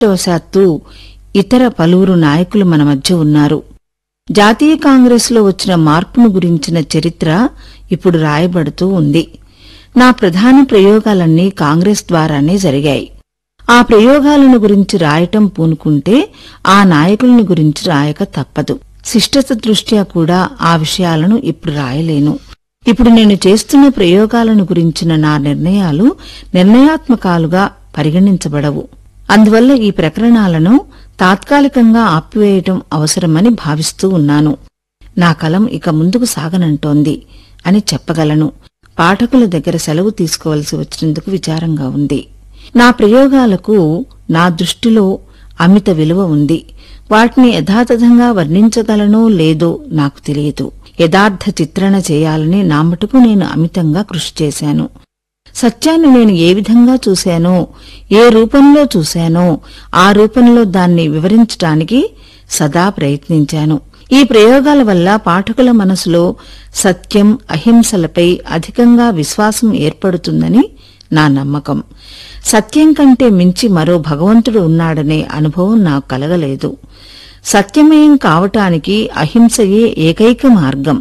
దురదృష్టవశాత్తు ఇతర పలువురు నాయకులు మన మధ్య ఉన్నారు జాతీయ కాంగ్రెస్లో వచ్చిన మార్పును గురించిన చరిత్ర ఇప్పుడు రాయబడుతూ ఉంది నా ప్రధాన ప్రయోగాలన్నీ కాంగ్రెస్ ద్వారానే జరిగాయి ఆ ప్రయోగాలను గురించి రాయటం పూనుకుంటే ఆ నాయకులను గురించి రాయక తప్పదు శిష్టత దృష్ట్యా కూడా ఆ విషయాలను ఇప్పుడు రాయలేను ఇప్పుడు నేను చేస్తున్న ప్రయోగాలను గురించిన నా నిర్ణయాలు నిర్ణయాత్మకాలుగా పరిగణించబడవు అందువల్ల ఈ ప్రకరణాలను తాత్కాలికంగా ఆపివేయటం అవసరమని భావిస్తూ ఉన్నాను నా కలం ఇక ముందుకు సాగనంటోంది అని చెప్పగలను పాఠకుల దగ్గర సెలవు తీసుకోవలసి వచ్చినందుకు విచారంగా ఉంది నా ప్రయోగాలకు నా దృష్టిలో అమిత విలువ ఉంది వాటిని యథాతథంగా వర్ణించగలనో లేదో నాకు తెలియదు యథార్థ చిత్రణ చేయాలని నా మటుకు నేను అమితంగా కృషి చేశాను సత్యాన్ని నేను ఏ విధంగా చూశానో ఏ రూపంలో చూశానో ఆ రూపంలో దాన్ని వివరించటానికి సదా ప్రయత్నించాను ఈ ప్రయోగాల వల్ల పాఠకుల మనసులో సత్యం అహింసలపై అధికంగా విశ్వాసం ఏర్పడుతుందని నా నమ్మకం సత్యం కంటే మించి మరో భగవంతుడు ఉన్నాడనే అనుభవం నాకు కలగలేదు సత్యమయం కావటానికి అహింసయే ఏకైక మార్గం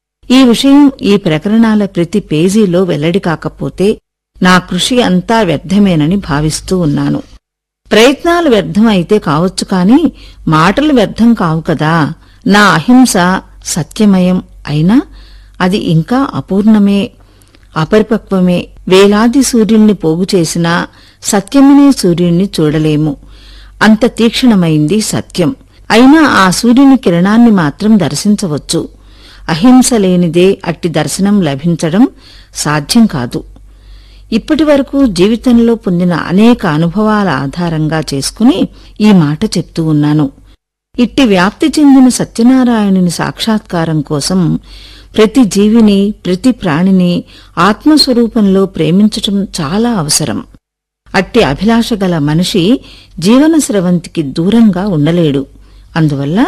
ఈ విషయం ఈ ప్రకరణాల ప్రతి పేజీలో వెల్లడి కాకపోతే నా కృషి అంతా వ్యర్థమేనని భావిస్తూ ఉన్నాను ప్రయత్నాలు వ్యర్థం అయితే కావచ్చు కాని మాటలు వ్యర్థం కావు కదా నా అహింస సత్యమయం అయినా అది ఇంకా అపూర్ణమే అపరిపక్వమే వేలాది సూర్యుణ్ణి పోగు చేసినా సత్యమనే సూర్యుణ్ణి చూడలేము అంత తీక్షణమైంది సత్యం అయినా ఆ సూర్యుని కిరణాన్ని మాత్రం దర్శించవచ్చు అహింస లేనిదే అట్టి దర్శనం లభించడం సాధ్యం కాదు ఇప్పటి వరకు జీవితంలో పొందిన అనేక అనుభవాల ఆధారంగా చేసుకుని ఈ మాట చెప్తూ ఉన్నాను ఇట్టి వ్యాప్తి చెందిన సత్యనారాయణుని సాక్షాత్కారం కోసం ప్రతి జీవిని ప్రతి ప్రాణిని ఆత్మస్వరూపంలో ప్రేమించటం చాలా అవసరం అట్టి అభిలాష గల మనిషి జీవన స్రవంతికి దూరంగా ఉండలేడు అందువల్ల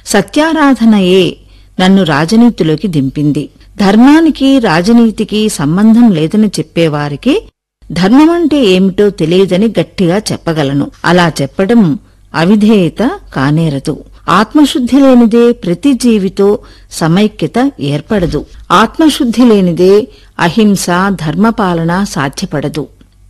సత్యారాధనయే నన్ను రాజనీతిలోకి దింపింది ధర్మానికి రాజనీతికి సంబంధం లేదని చెప్పేవారికి ధర్మమంటే ఏమిటో తెలియదని గట్టిగా చెప్పగలను అలా చెప్పడం అవిధేయత కానేరదు ఆత్మశుద్ధి లేనిదే ప్రతి జీవితో సమైక్యత ఏర్పడదు ఆత్మశుద్ధి లేనిదే అహింస ధర్మపాలన సాధ్యపడదు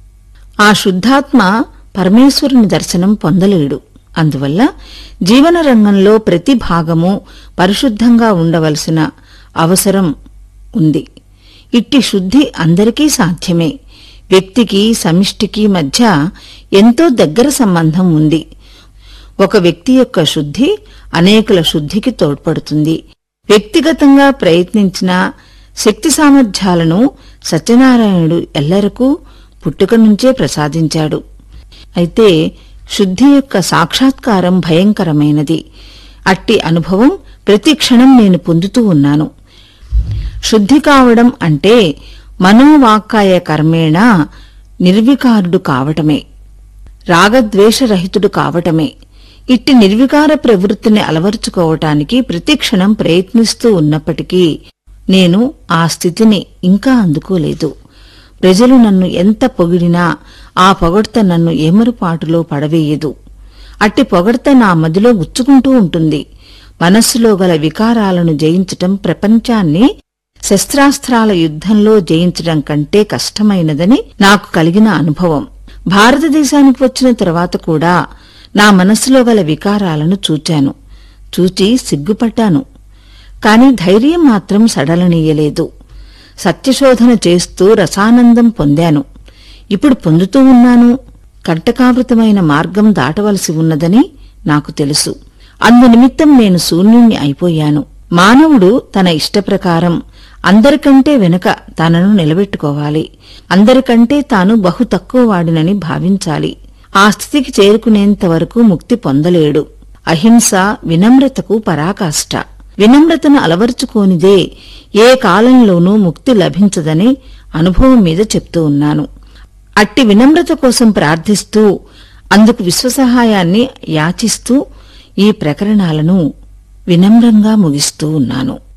ఆ శుద్ధాత్మ పరమేశ్వరుని దర్శనం పొందలేడు అందువల్ల జీవన రంగంలో ప్రతి భాగము పరిశుద్ధంగా ఉండవలసిన అవసరం ఉంది ఇట్టి శుద్ధి అందరికీ సాధ్యమే వ్యక్తికి సమిష్టికి మధ్య ఎంతో దగ్గర సంబంధం ఉంది ఒక వ్యక్తి యొక్క శుద్ధి అనేకుల శుద్ధికి తోడ్పడుతుంది వ్యక్తిగతంగా ప్రయత్నించిన శక్తి సామర్థ్యాలను సత్యనారాయణుడు ఎల్లరకు పుట్టుక నుంచే ప్రసాదించాడు అయితే శుద్ధి యొక్క సాక్షాత్కారం భయంకరమైనది అట్టి అనుభవం ప్రతి క్షణం నేను పొందుతూ ఉన్నాను శుద్ధి కావడం అంటే మనోవాక్కాయ కర్మేణ నిర్వికారుడు కావటమే రాగద్వేషరహితుడు కావటమే ఇట్టి నిర్వికార ప్రవృత్తిని అలవర్చుకోవటానికి ప్రతిక్షణం ప్రయత్నిస్తూ ఉన్నప్పటికీ నేను ఆ స్థితిని ఇంకా అందుకోలేదు ప్రజలు నన్ను ఎంత పొగిడినా ఆ పొగడ్త నన్ను ఏమరుపాటులో పడవేయదు అట్టి పొగడ్త నా మదిలో గుచ్చుకుంటూ ఉంటుంది మనస్సులో గల వికారాలను జయించటం ప్రపంచాన్ని శస్త్రాస్త్రాల యుద్ధంలో జయించడం కంటే కష్టమైనదని నాకు కలిగిన అనుభవం భారతదేశానికి వచ్చిన తర్వాత కూడా నా మనస్సులో గల వికారాలను చూచాను చూచి సిగ్గుపడ్డాను కాని ధైర్యం మాత్రం సడలనీయలేదు సత్యశోధన చేస్తూ రసానందం పొందాను ఇప్పుడు పొందుతూ ఉన్నాను కంటకావృతమైన మార్గం దాటవలసి ఉన్నదని నాకు తెలుసు అందునిమిత్తం నేను శూన్యుణ్ణి అయిపోయాను మానవుడు తన ఇష్టప్రకారం అందరికంటే వెనుక తనను నిలబెట్టుకోవాలి అందరికంటే తాను బహు తక్కువ వాడినని భావించాలి ఆ స్థితికి చేరుకునేంత వరకు ముక్తి పొందలేడు అహింస వినమ్రతకు పరాకాష్ట వినమ్రతను అలవర్చుకోనిదే ఏ కాలంలోనూ ముక్తి లభించదని అనుభవం మీద చెప్తూ ఉన్నాను అట్టి వినమ్రత కోసం ప్రార్థిస్తూ అందుకు విశ్వసహాయాన్ని యాచిస్తూ ఈ ప్రకరణాలను వినమ్రంగా ముగిస్తూ ఉన్నాను